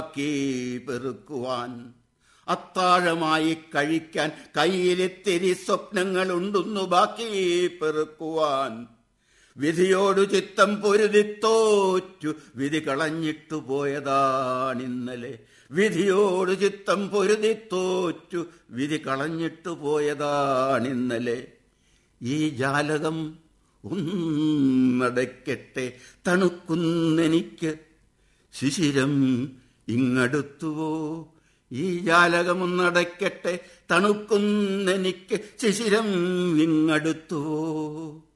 ബാക്കി പെറുക്കുവാൻ അത്താഴമായി കഴിക്കാൻ കയ്യിലിത്തിരി സ്വപ്നങ്ങളുണ്ടെന്നു ബാക്കി പെറുക്കുവാൻ വിധിയോടു ചിത്തം പൊരുതിത്തോറ്റു വിധി കളഞ്ഞിട്ടു പോയതാണിന്നലെ വിധിയോടു ചിത്തം പൊരുതിത്തോറ്റു വിധി കളഞ്ഞിട്ടു പോയതാണിന്നലെ ഈ ജാലകം ഒന്നടയ്ക്കട്ടെ തണുക്കുന്നെനിക്ക് ശിശിരം ഇങ്ങടുത്തുവോ ഈ ജാലകമൊന്നടയ്ക്കട്ടെ തണുക്കുന്നെനിക്ക് ശിശിരം ഇങ്ങടുത്തുവോ